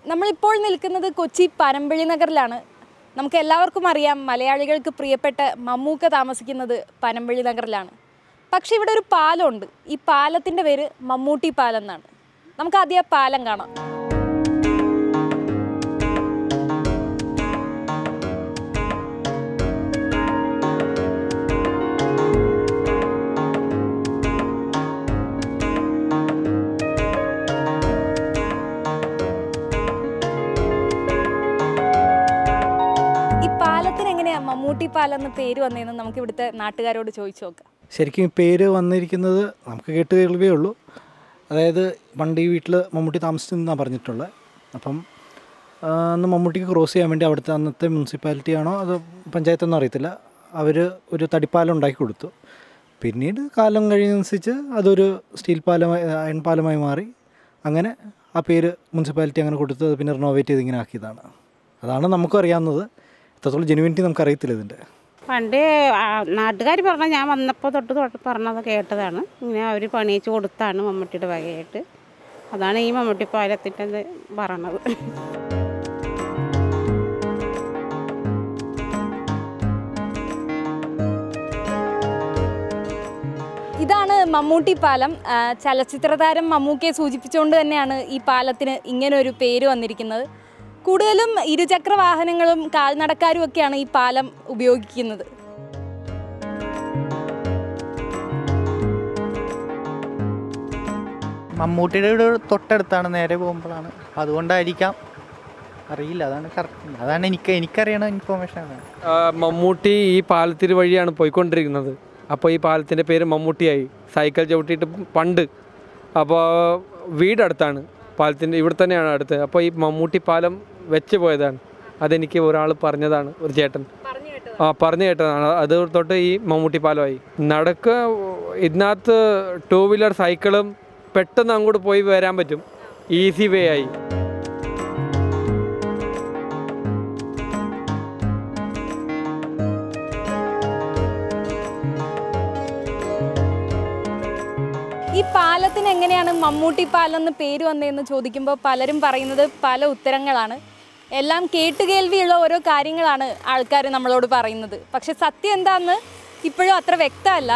നമ്മളിപ്പോൾ നിൽക്കുന്നത് കൊച്ചി പനമ്പള്ളി നഗറിലാണ് നമുക്ക് എല്ലാവർക്കും അറിയാം മലയാളികൾക്ക് പ്രിയപ്പെട്ട മമ്മൂക്ക താമസിക്കുന്നത് പനമ്പള്ളി നഗറിലാണ് പക്ഷെ ഇവിടെ ഒരു പാലമുണ്ട് ഈ പാലത്തിൻ്റെ പേര് മമ്മൂട്ടി പാലം എന്നാണ് നമുക്ക് ആദ്യം ആ പാലം കാണാം ഈ പാലത്തിന് എങ്ങനെയാ മമ്മൂട്ടി പാലം എന്ന പേര് വന്നതെന്ന് നമുക്ക് ഇവിടുത്തെ നാട്ടുകാരോട് ചോദിച്ചു നോക്കാം ശരിക്കും ഈ പേര് വന്നിരിക്കുന്നത് നമുക്ക് കേട്ട് കേൾവേ ഉള്ളൂ അതായത് പണ്ട് ഈ വീട്ടിൽ മമ്മൂട്ടി താമസിച്ചെന്നാണ് പറഞ്ഞിട്ടുള്ളത് അപ്പം ആ, അന്ന് മമ്മൂട്ടിക്ക് ക്രോസ് ചെയ്യാൻ വേണ്ടി അവിടുത്തെ അന്നത്തെ മുനിസിപ്പാലിറ്റി ആണോ അതോ പഞ്ചായത്തൊന്നും അറിയത്തില്ല അവർ ഒരു തടിപ്പാലം ഉണ്ടാക്കി കൊടുത്തു പിന്നീട് കാലം കഴിയുന്നതനുസരിച്ച് അതൊരു സ്റ്റീൽ പാലമായി അയൺ പാലമായി മാറി അങ്ങനെ ആ പേര് മുനിസിപ്പാലിറ്റി അങ്ങനെ കൊടുത്ത് അത് പിന്നെ റിനോവേറ്റ് ചെയ്ത് ഇങ്ങനെ ആക്കിയതാണ് അതാണ് നമുക്കും അറിയാവുന്നത് എത്രത്തോളം ജെനുവിനിറ്റി നമുക്കറിയത്തില്ല ഇതിൻ്റെ പണ്ട് നാട്ടുകാർ പറഞ്ഞ ഞാൻ വന്നപ്പോൾ തൊട്ട് തൊട്ട് പറഞ്ഞത് കേട്ടതാണ് ഇങ്ങനെ അവർ പണിയിച്ച് കൊടുത്താണ് മമ്മൂട്ടിയുടെ വകയായിട്ട് അതാണ് ഈ മമ്മൂട്ടി പാലത്തിൻ്റെ ഇത് പറയണത് ഇതാണ് മമ്മൂട്ടി പാലം ആ, ചലച്ചിത്രതാരം മമ്മൂക്കയെ സൂചിപ്പിച്ചുകൊണ്ട് തന്നെയാണ് ഈ പാലത്തിന് ഇങ്ങനെ ഒരു പേര് വന്നിരിക്കുന്നത് കൂടുതലും ഇരുചക്ര വാഹനങ്ങളും കാൽനടക്കാരും ഒക്കെയാണ് ഈ പാലം ഉപയോഗിക്കുന്നത് മമ്മൂട്ടിയുടെ വീട് തൊട്ടടുത്താണ് നേരെ പോകുമ്പോഴാണ് അപ്പം അതുകൊണ്ടായിരിക്കാം അറിയില്ല അതാണ് കറക്റ്റ് അതാണ് എനിക്ക് എനിക്കറിയണ ഇൻഫോർമേഷൻ അതാണ് ആ, മമ്മൂട്ടി ഈ പാലത്തിന് വഴിയാണ് പോയിക്കൊണ്ടിരിക്കുന്നത് അപ്പോൾ ഈ പാലത്തിൻ്റെ പേര് മമ്മൂട്ടിയായി സൈക്കിൾ ചവിട്ടിയിട്ട് പണ്ട് അപ്പോൾ വീടടുത്താണ് പാലത്തിൻ്റെ ഇവിടെ തന്നെയാണ് അടുത്ത് അപ്പോൾ ഈ മമ്മൂട്ടി പാലം വെച്ച് പോയതാണ് അതെനിക്ക് ഒരാൾ പറഞ്ഞതാണ് ഒരു ചേട്ടൻ ആ പറഞ്ഞു കേട്ടതാണ് അത് തൊട്ട് ഈ മമ്മൂട്ടി പാലമായി നടക്ക ഇതിനകത്ത് ടൂ വീലർ സൈക്കിളും പെട്ടെന്ന് അങ്ങോട്ട് പോയി വരാൻ പറ്റും ഈസി വേ ആയി ഈ പാലത്തിന് എങ്ങനെയാണ് മമ്മൂട്ടി പാലം എന്ന് പേര് വന്നതെന്ന് ചോദിക്കുമ്പോൾ പലരും പറയുന്നത് പല ഉത്തരങ്ങളാണ് എല്ലാം കേട്ടുകേൾവിയുള്ള ഓരോ കാര്യങ്ങളാണ് ആൾക്കാർ നമ്മളോട് പറയുന്നത് പക്ഷെ സത്യം എന്താന്ന് ഇപ്പോഴും അത്ര വ്യക്തമല്ല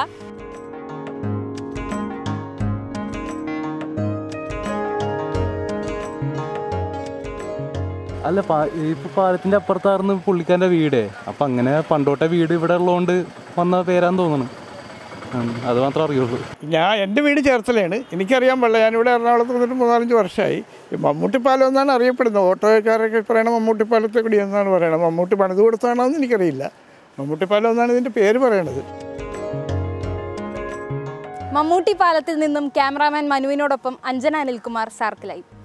അല്ല പാ ഇപ്പൊ പാലത്തിന്റെ അപ്പുറത്തായിരുന്നു പുള്ളിക്കാരന്റെ വീട് അപ്പൊ അങ്ങനെ പണ്ടോട്ടെ വീട് ഇവിടെ ഉള്ളതുകൊണ്ട് വന്ന പേരാന്ന് തോന്നുന്നു ഉം, അത് മാത്രമേ അറിയുള്ളൂ ഞാൻ എൻ്റെ വീട് ചേർത്തലയാണ് എനിക്കറിയാൻ പാടില്ല ഞാനിവിടെ എറണാകുളത്ത് വന്നിട്ട് മൂന്നാലഞ്ച് വർഷമായി ഈ മമ്മൂട്ടിപ്പാലം എന്നാണ് അറിയപ്പെടുന്നത് ഓട്ടോക്കാരൊക്കെ പറയണത് മമ്മൂട്ടിപ്പാലത്തെ കൂടി എന്നാണ് പറയണത് മമ്മൂട്ടി പണിത് കൊടുത്താണോ എന്ന് എനിക്കറിയില്ല മമ്മൂട്ടിപ്പാലം എന്നാണ് ഇതിൻ്റെ പേര് പറയണത് മമ്മൂട്ടി പാലത്തിൽ നിന്നും ക്യാമറാമാൻ മനുവിനോടൊപ്പം അഞ്ജന അനിൽകുമാർ സാർക്ക് ലൈവ്